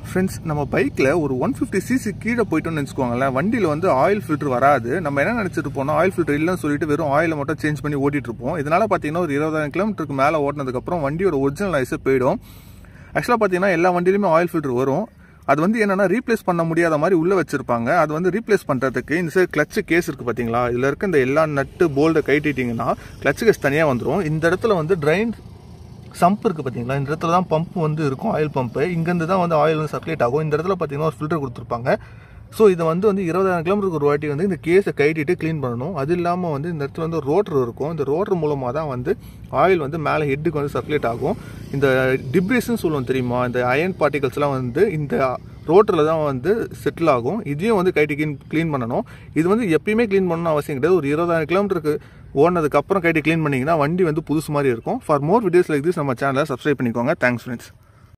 friends நம்ம பைக்கில் ஒரு ஒன் ஃபிஃப்டி சிசி கீழே போயிட்டோம்னு வச்சுக்கோங்களேன் வண்டியில் வந்து ஆயில் ஃபில்டர் வராது நம்ம என்ன நினச்சிட்டு போனோம் ஆயில் ஃபில்டர் இல்லைன்னு சொல்லிட்டு வெறும் ஆயிலை மட்டும் சேஞ்ச் பண்ணி ஓட்டிட்டு இருப்போம் இதனால பார்த்தீங்கன்னா ஒரு இருபதாயிரம் கிலோமீட்டருக்கு மேலே ஓட்டினதுக்கப்புறம் வண்டியோட ஒரிஜினல் ஐஸே போயிடும் ஆக்சுவலாக பார்த்தீங்கன்னா எல்லா வண்டியிலுமே ஆயில் ஃபில்டர் வரும் அது வந்து என்னன்னா ரீப்ளேஸ் பண்ண முடியாத மாதிரி உள்ள வச்சிருப்பாங்க அது வந்து ரீப்ளேஸ் பண்றதுக்கு இந்த சைடு கிளச் கேஸ் இருக்கு பாத்தீங்களா இதுல இருக்க இந்த எல்லா நட்டு போல்டை கைட்டிட்டீங்கன்னா கிளச் கேஸ் தனியா வந்துடும் இந்த இடத்துல வந்து ட்ரைன் சம்ப் இருக்குது பார்த்தீங்களா இந்த இடத்துல தான் பம்ப் வந்து இருக்கும் ஆயில் பம்ப்பு இங்கேருந்து தான் வந்து ஆயில் வந்து சர்க்குலேட் ஆகும் இந்த இடத்துல பார்த்தீங்கன்னா ஒரு ஃபில்டர் கொடுத்துருப்பாங்க ஸோ இதை வந்து வந்து இருபதாயிரம் கிலோமீட்டருக்கு ஒரு வாட்டி வந்து இந்த கேஸை கைட்டிட்டு க்ளீன் பண்ணணும் அது இல்லாமல் வந்து இந்த இடத்துல வந்து ரோட்டர் இருக்கும் இந்த ரோட்டர் மூலமாக தான் வந்து ஆயில் வந்து மேலே ஹெட்டுக்கு வந்து சர்க்குலேட் ஆகும் இந்த டிப்ரிஸ்ன்னு சொல்லுவோம் தெரியுமா இந்த அயன் பார்ட்டிகல்ஸ்லாம் வந்து இந்த ரோட்டரில் தான் வந்து செட்டில் ஆகும் இதையும் வந்து கைட்டி க்ளீன் க்ளீன் பண்ணணும் இது வந்து எப்பயுமே க்ளீன் பண்ணணும் அவசியம் கிடையாது ஒரு இருபதாயிரம் கிலோமீட்டருக்கு ஓடினதுக்கு அப்புறம் கைட்டி க்ளீன் பண்ணிங்கன்னா வண்டி வந்து புதுசு மாதிரி இருக்கும் for more videos like this நம்ம சேனலை சப்ஸ்கிரைப் பண்ணிக்கோங்க தேங்க்ஸ் ஃப்ரெண்ட்ஸ்